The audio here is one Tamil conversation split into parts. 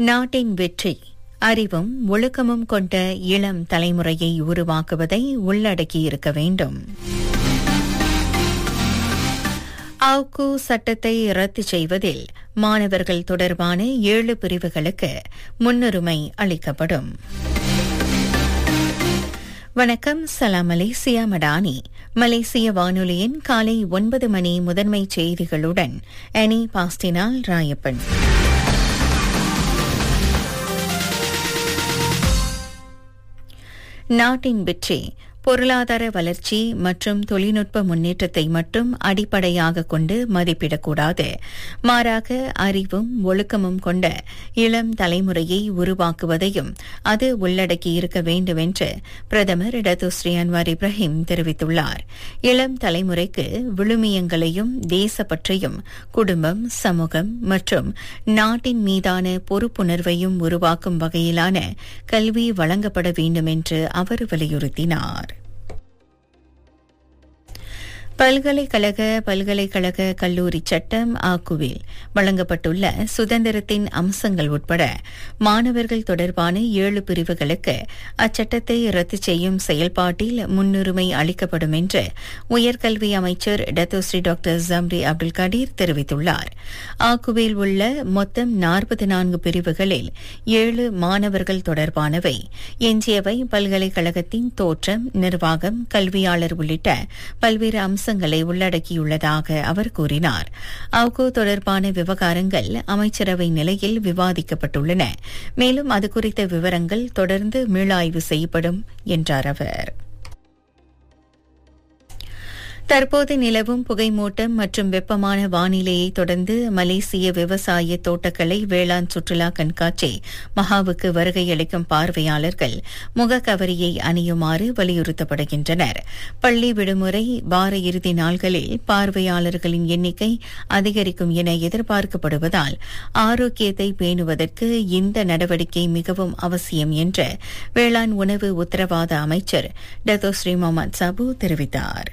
நாட்டின் வெற்றி அறிவும் ஒழுக்கமும் கொண்ட இளம் தலைமுறையை உருவாக்குவதை உள்ளடக்கியிருக்க வேண்டும் ஆவ்கு சட்டத்தை ரத்து செய்வதில் மாணவர்கள் தொடர்பான ஏழு பிரிவுகளுக்கு முன்னுரிமை அளிக்கப்படும் வணக்கம் சலாம் மலேசியா மடானி மலேசிய வானொலியின் காலை ஒன்பது மணி முதன்மை செய்திகளுடன் அனி பாஸ்டினால் ராயப்பன் நாட்டின் வெற்றி பொருளாதார வளர்ச்சி மற்றும் தொழில்நுட்ப முன்னேற்றத்தை மட்டும் அடிப்படையாக கொண்டு மதிப்பிடக்கூடாது மாறாக அறிவும் ஒழுக்கமும் கொண்ட இளம் தலைமுறையை உருவாக்குவதையும் அது உள்ளடக்கியிருக்க வேண்டும் என்று பிரதமர் டத்துஸ்ரீ அன்வார் இப்ராஹிம் தெரிவித்துள்ளார் இளம் தலைமுறைக்கு விழுமியங்களையும் தேசப்பற்றையும் குடும்பம் சமூகம் மற்றும் நாட்டின் மீதான பொறுப்புணர்வையும் உருவாக்கும் வகையிலான கல்வி வழங்கப்பட வேண்டும் என்று அவர் வலியுறுத்தினார் பல்கலைக்கழக பல்கலைக்கழக கல்லூரி சட்டம் ஆக்குவில் வழங்கப்பட்டுள்ள சுதந்திரத்தின் அம்சங்கள் உட்பட மாணவர்கள் தொடர்பான ஏழு பிரிவுகளுக்கு அச்சட்டத்தை ரத்து செய்யும் செயல்பாட்டில் முன்னுரிமை அளிக்கப்படும் என்று உயர்கல்வி அமைச்சர் Datuk Seri doctor Zambry Abdul Kadir தெரிவித்துள்ளார் ஆக்குவில் உள்ள மொத்தம் நாற்பத்தி நான்கு பிரிவுகளில் ஏழு மாணவர்கள் தொடர்பானவை எஞ்சியவை பல்கலைக்கழகத்தின் தோற்றம் நிர்வாகம் கல்வியாளர் உள்ளிட்ட பல்வேறு அம்சங்கள் அம்சங்களை உள்ளடக்கியுள்ளதாக அவர் கூறினார் அவுகோ தொடர்பான விவகாரங்கள் அமைச்சரவை நிலையில் விவாதிக்கப்பட்டுள்ளன மேலும் அது குறித்த விவரங்கள் தொடர்ந்து மீளாய்வு செய்யப்படும் என்றார் அவர் தற்போது நிலவும் புகைமூட்டம் மற்றும் வெப்பமான வானிலையை தொடர்ந்து மலேசிய விவசாய தோட்டக்கலை வேளாண் சுற்றுலா கண்காட்சி மகாவுக்கு வருகையளிக்கும் பார்வையாளர்கள் முகக்கவரியை அணியுமாறு வலியுறுத்தப்படுகின்றனர் பள்ளி விடுமுறை வார இறுதி நாள்களில் பார்வையாளர்களின் எண்ணிக்கை அதிகரிக்கும் என எதிர்பார்க்கப்படுவதால் ஆரோக்கியத்தை பேணுவதற்கு இந்த நடவடிக்கை மிகவும் அவசியம் என்று வேளாண் உணவு உத்தரவாத அமைச்சர் டத்தோஸ்ரீ முகமது சாபு தெரிவித்தார்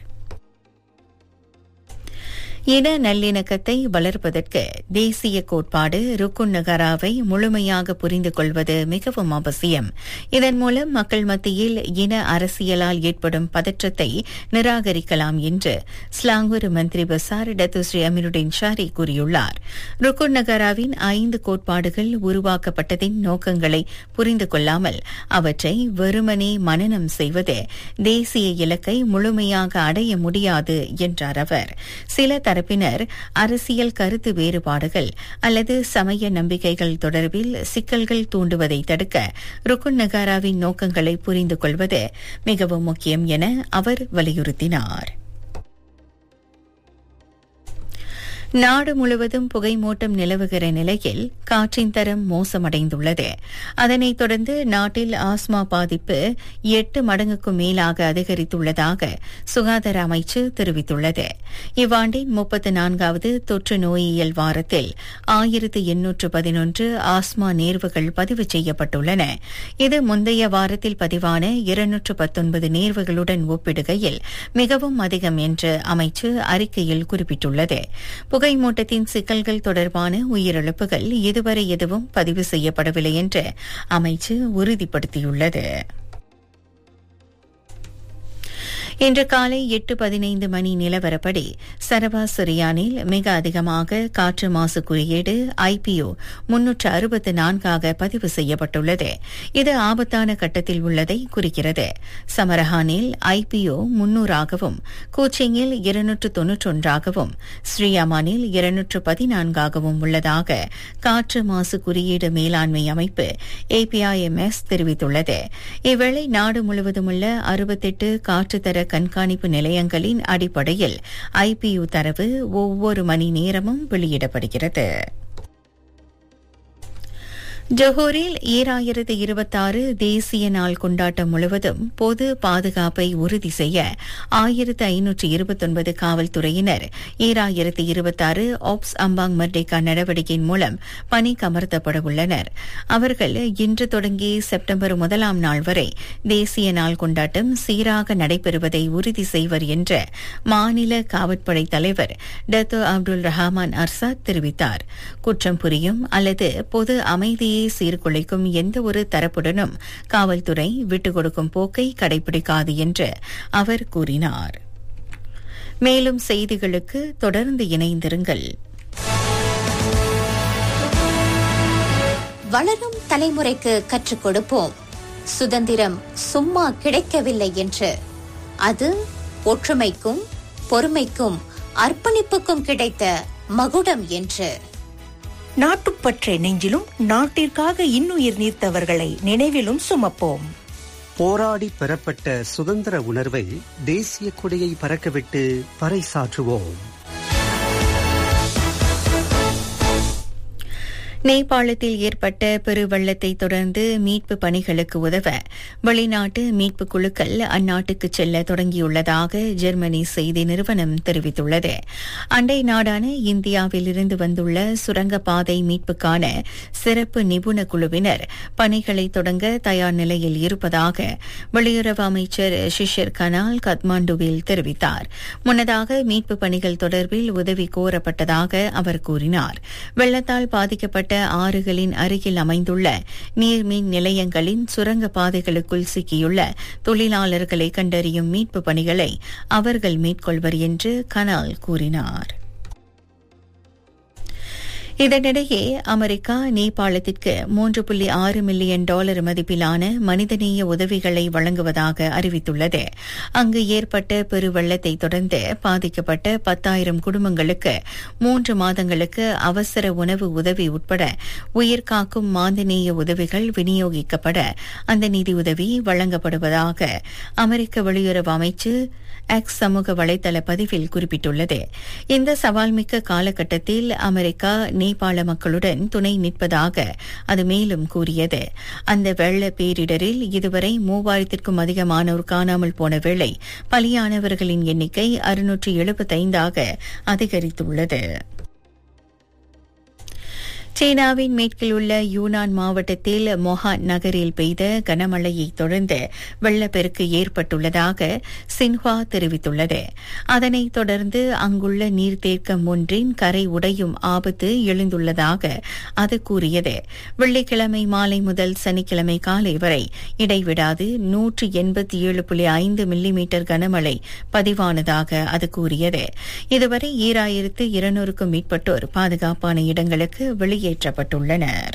இன நல்லிணக்கத்தை வளர்ப்பதற்கு தேசிய கோட்பாடு ருக்குன் நகராவை முழுமையாக புரிந்து கொள்வது மிகவும் அவசியம் இதன் மூலம் மக்கள் மத்தியில் இன அரசியலால் ஏற்படும் பதற்றத்தை நிராகரிக்கலாம் என்று ஸ்லாங்கூர் மந்திரி பசார் டத்துஸ்ரீ அமீருடின் ஷாரி கூறியுள்ளார் ருக்குன் நகராவின் ஐந்து கோட்பாடுகள் உருவாக்கப்பட்டதின் நோக்கங்களை புரிந்து கொள்ளாமல் அவற்றை வெறுமனே மனனம் செய்வது தேசிய இலக்கை முழுமையாக அடைய முடியாது என்றார் அவர் சில தரப்பினர் அரசியல் கருத்து வேறுபாடுகள் அல்லது சமய நம்பிக்கைகள் தொடர்பில் சிக்கல்கள் தூண்டுவதை தடுக்க ருக்குன் நகாராவின் நோக்கங்களை புரிந்து கொள்வது மிகவும் முக்கியம் என அவர் வலியுறுத்தினார் நாடு முழுவதும் புகைமூட்டம் நிலவுகிற நிலையில் காற்றின் தரம் மோசமடைந்துள்ளது அதனைத் தொடர்ந்து நாட்டில் ஆஸ்மா பாதிப்பு எட்டு மடங்குக்கும் மேலாக அதிகரித்துள்ளதாக சுகாதார அமைச்சு தெரிவித்துள்ளது இவ்வாண்டின் முப்பத்து நான்காவது தொற்று நோயியல் வாரத்தில் ஆயிரத்து எண்ணூற்று பதினொன்று ஆஸ்மா நேர்வுகள் பதிவு செய்யப்பட்டுள்ளன இது முந்தைய வாரத்தில் பதிவான இருநூற்று பத்தொன்பது நேர்வுகளுடன் ஒப்பிடுகையில் மிகவும் அதிகம் என்று அமைச்சு அறிக்கையில் குறிப்பிட்டுள்ளது புகைமூட்டத்தின் சிக்கல்கள் தொடர்பான உயிரிழப்புகள் இதுவரை எதுவும் பதிவு செய்யப்படவில்லை என்று அமைச்சு உறுதிப்படுத்தியுள்ளது இன்று காலை எட்டு பதினைந்து மணி நிலவரப்படி சரவா சிரியானில் மிக அதிகமாக காற்று மாசு குறியீடு ஐபிஓ முன்னூற்று அறுபத்து நான்காக பதிவு செய்யப்பட்டுள்ளது இது ஆபத்தான கட்டத்தில் உள்ளதை குறிக்கிறது சமரஹானில் ஐபிஓ முன்னூறாகவும் கூச்சிங்கில் இருநூற்று தொன்னூற்றொன்றாகவும் ஸ்ரீயாமானில் இருநூற்று பதினான்காகவும் உள்ளதாக காற்று மாசு குறியீடு மேலாண்மை அமைப்பு ஏபிஐஎம்எஸ் தெரிவித்துள்ளது இவ்வேளை நாடு முழுவதும் உள்ள அறுபத்தெட்டு காற்றுத்தர கண்காணிப்பு நிலையங்களின் அடிப்படையில் ஐபியு தரவு ஒவ்வொரு மணி நேரமும் வெளியிடப்படுகிறது ஜொஹோரில் ஈராயிரத்து இருபத்தாறு தேசிய நாள் கொண்டாட்டம் முழுவதும் பொது பாதுகாப்பை உறுதி செய்ய ஆயிரத்து ஐநூற்று இருபத்தொன்பது காவல்துறையினர் ஈராயிரத்து இருபத்தாறு ஆப்ஸ் அம்பாங் மர்டேகா நடவடிக்கையின் மூலம் பணிக்கமர்த்தப்பட உள்ளனர் அவர்கள் இன்று தொடங்கி செப்டம்பர் முதலாம் நாள் வரை தேசிய நாள் கொண்டாட்டம் சீராக நடைபெறுவதை உறுதி செய்வர் என்று மாநில காவற்படை தலைவர் டத்தோ அப்துல் ரஹமான் அர்சாத் தெரிவித்தார் குற்றம் புரியும் அல்லது பொது அமைதியை அமைதியை சீர்குலைக்கும் எந்த ஒரு தரப்புடனும் காவல்துறை விட்டுக் கொடுக்கும் போக்கை கடைபிடிக்காது என்று அவர் கூறினார் மேலும் செய்திகளுக்கு தொடர்ந்து இணைந்திருங்கள் வளரும் தலைமுறைக்கு கற்றுக் கொடுப்போம் சுதந்திரம் சும்மா கிடைக்கவில்லை என்று அது ஒற்றுமைக்கும் பொறுமைக்கும் அர்ப்பணிப்புக்கும் கிடைத்த மகுடம் என்று நாட்டுப்பற்றை நெஞ்சிலும் நாட்டிற்காக இன்னுயிர் நீர்த்தவர்களை நினைவிலும் சுமப்போம் போராடி பெறப்பட்ட சுதந்திர உணர்வை தேசிய கொடியை பறக்கவிட்டு பறைசாற்றுவோம் நேபாளத்தில் ஏற்பட்ட பெருவெள்ளத்தை தொடர்ந்து மீட்பு பணிகளுக்கு உதவ வெளிநாட்டு மீட்பு குழுக்கள் அந்நாட்டுக்கு செல்ல தொடங்கியுள்ளதாக ஜெர்மனி செய்தி நிறுவனம் தெரிவித்துள்ளது அண்டை நாடான இந்தியாவிலிருந்து வந்துள்ள சுரங்கப்பாதை மீட்புக்கான சிறப்பு நிபுண குழுவினர் பணிகளை தொடங்க தயார் நிலையில் இருப்பதாக வெளியுறவு அமைச்சர் ஷிஷிர் கனால் கத்மாண்டுவில் தெரிவித்தார் முன்னதாக மீட்பு பணிகள் தொடர்பில் உதவி கோரப்பட்டதாக அவர் கூறினார் வெள்ளத்தால் பாதிக்கப்பட்ட மேற்பட்ட ஆறுகளின் அருகில் அமைந்துள்ள நீர்மின் நிலையங்களின் சுரங்க பாதைகளுக்குள் சிக்கியுள்ள தொழிலாளர்களை கண்டறியும் மீட்பு பணிகளை அவர்கள் மேற்கொள்வர் என்று கனால் கூறினார் இதனிடையே அமெரிக்கா நேபாளத்திற்கு மூன்று புள்ளி ஆறு மில்லியன் டாலர் மதிப்பிலான மனிதநேய உதவிகளை வழங்குவதாக அறிவித்துள்ளது அங்கு ஏற்பட்ட பெருவெள்ளத்தை தொடர்ந்து பாதிக்கப்பட்ட பத்தாயிரம் குடும்பங்களுக்கு மூன்று மாதங்களுக்கு அவசர உணவு உதவி உட்பட உயிர்காக்கும் மாந்தநேய உதவிகள் விநியோகிக்கப்பட அந்த நிதியுதவி வழங்கப்படுவதாக அமெரிக்க வெளியுறவு அமைச்சு எக்ஸ் சமூக வலைதள பதிவில் குறிப்பிட்டுள்ளது இந்த சவால்மிக்க காலகட்டத்தில் அமெரிக்கா நேபாள மக்களுடன் துணை நிற்பதாக அது மேலும் கூறியது அந்த வெள்ள பேரிடரில் இதுவரை மூவாயிரத்திற்கும் அதிகமானோர் காணாமல் போன வேளை பலியானவர்களின் எண்ணிக்கை அறுநூற்று எழுபத்தைந்தாக அதிகரித்துள்ளது சீனாவின் மேற்கில் உள்ள யூனான் மாவட்டத்தில் மொஹான் நகரில் பெய்த கனமழையை தொடர்ந்து வெள்ளப்பெருக்கு ஏற்பட்டுள்ளதாக சின்ஹுவா தெரிவித்துள்ளது அதனைத் தொடர்ந்து அங்குள்ள நீர்த்தேக்கம் ஒன்றின் கரை உடையும் ஆபத்து எழுந்துள்ளதாக அது கூறியது வெள்ளிக்கிழமை மாலை முதல் சனிக்கிழமை காலை வரை இடைவிடாது நூற்று எண்பத்தி ஏழு புள்ளி ஐந்து மில்லிமீட்டர் கனமழை பதிவானதாக அது கூறியது இதுவரை ஈராயிரத்து இருநூறுக்கும் மேற்பட்டோர் பாதுகாப்பான இடங்களுக்கு வெளியே வெளியேற்றப்பட்டுள்ளனர்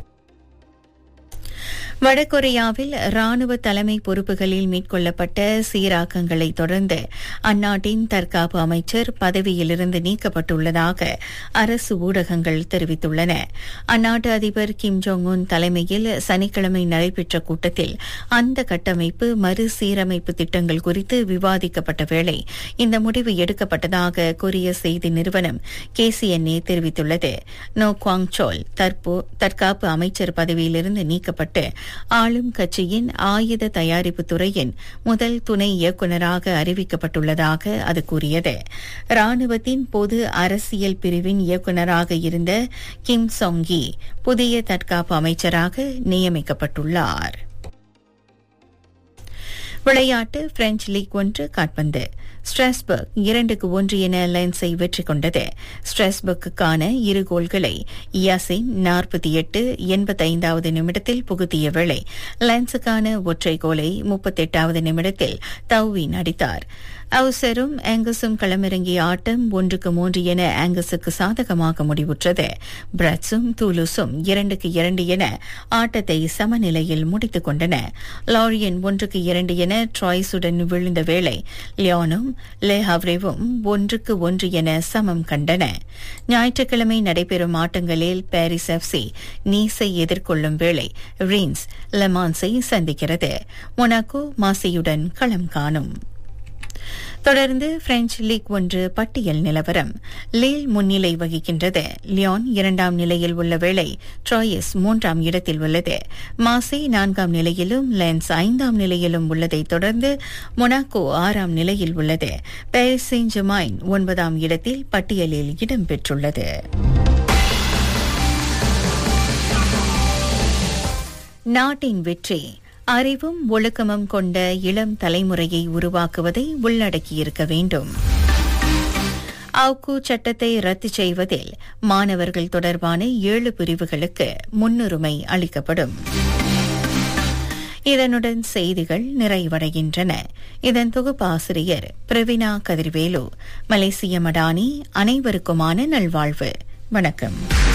வடகொரியாவில் ராணுவ தலைமை பொறுப்புகளில் மேற்கொள்ளப்பட்ட சீராக்கங்களை தொடர்ந்து அந்நாட்டின் தற்காப்பு அமைச்சர் பதவியிலிருந்து நீக்கப்பட்டுள்ளதாக அரசு ஊடகங்கள் தெரிவித்துள்ளன அந்நாட்டு அதிபர் கிம் ஜோங் உன் தலைமையில் சனிக்கிழமை நடைபெற்ற கூட்டத்தில் அந்த கட்டமைப்பு மறுசீரமைப்பு திட்டங்கள் குறித்து விவாதிக்கப்பட்ட வேளை இந்த முடிவு எடுக்கப்பட்டதாக கொரிய செய்தி நிறுவனம் கேசிஎன்ஏ தெரிவித்துள்ளது நோ குவாங் சோல் தற்காப்பு அமைச்சர் பதவியிலிருந்து நீக்கப்பட்டு ஆளும் கட்சியின் ஆயுத தயாரிப்பு துறையின் முதல் துணை இயக்குநராக அறிவிக்கப்பட்டுள்ளதாக அது கூறியது ராணுவத்தின் பொது அரசியல் பிரிவின் இயக்குநராக இருந்த கிம் சொங்கி புதிய தற்காப்பு அமைச்சராக நியமிக்கப்பட்டுள்ளார் விளையாட்டு பிரெஞ்சு லீக் ஒன்று காட்பந்து ஸ்ட்ராஸ்பர்க் இரண்டுக்கு ஒன்று என லென்ஸை வெற்றி கொண்டது ஸ்ட்ராஸ்பர்க்குக்கான இரு கோல்களை யாசின் நாற்பத்தி எட்டு எண்பத்தைந்தாவது நிமிடத்தில் புகுத்திய வேளை லென்ஸுக்கான ஒற்றை கோலை முப்பத்தெட்டாவது நிமிடத்தில் தௌவின் அடித்தார் அவுசரும் ஆங்கஸும் களமிறங்கிய ஆட்டம் ஒன்றுக்கு மூன்று என ஆங்கஸுக்கு சாதகமாக முடிவுற்றது பிரட்ஸும் தூலுஸும் இரண்டுக்கு இரண்டு என ஆட்டத்தை சமநிலையில் முடித்துக் கொண்டன லாரியன் ஒன்றுக்கு இரண்டு என ட்ராய்ஸுடன் விழுந்த வேளை லியோனும் லே ஹவ்ரேவும் ஒன்றுக்கு ஒன்று என சமம் கண்டன ஞாயிற்றுக்கிழமை நடைபெறும் ஆட்டங்களில் பாரிஸ் எஃப்சி நீஸை எதிர்கொள்ளும் வேளை ரீன்ஸ் லெமான்ஸை சந்திக்கிறது மொனாக்கோ மாசியுடன் களம் காணும் தொடர்ந்து பிரெஞ்சு லீக் ஒன்று பட்டியல் நிலவரம் லீல் முன்னிலை வகிக்கின்றது லியோன் இரண்டாம் நிலையில் உள்ள வேளை ட்ராயஸ் மூன்றாம் இடத்தில் உள்ளது மாசே நான்காம் நிலையிலும் லென்ஸ் ஐந்தாம் நிலையிலும் உள்ளதை தொடர்ந்து மொனாக்கோ ஆறாம் நிலையில் உள்ளது பாரிஸ் செயின்ட் ஜெமைன் ஒன்பதாம் இடத்தில் பட்டியலில் இடம்பெற்றுள்ளது நாட்டின் வெற்றி அறிவும் ஒழுக்கமும் கொண்ட இளம் தலைமுறையை உருவாக்குவதை உள்ளடக்கியிருக்க வேண்டும் அவுக்கு சட்டத்தை ரத்து செய்வதில் மாணவர்கள் தொடர்பான ஏழு பிரிவுகளுக்கு முன்னுரிமை அளிக்கப்படும் இதனுடன் செய்திகள் நிறைவடைகின்றன இதன் தொகுப்பாசிரியர் பிரவீனா கதிர்வேலு மலேசிய மடானி அனைவருக்குமான நல்வாழ்வு வணக்கம்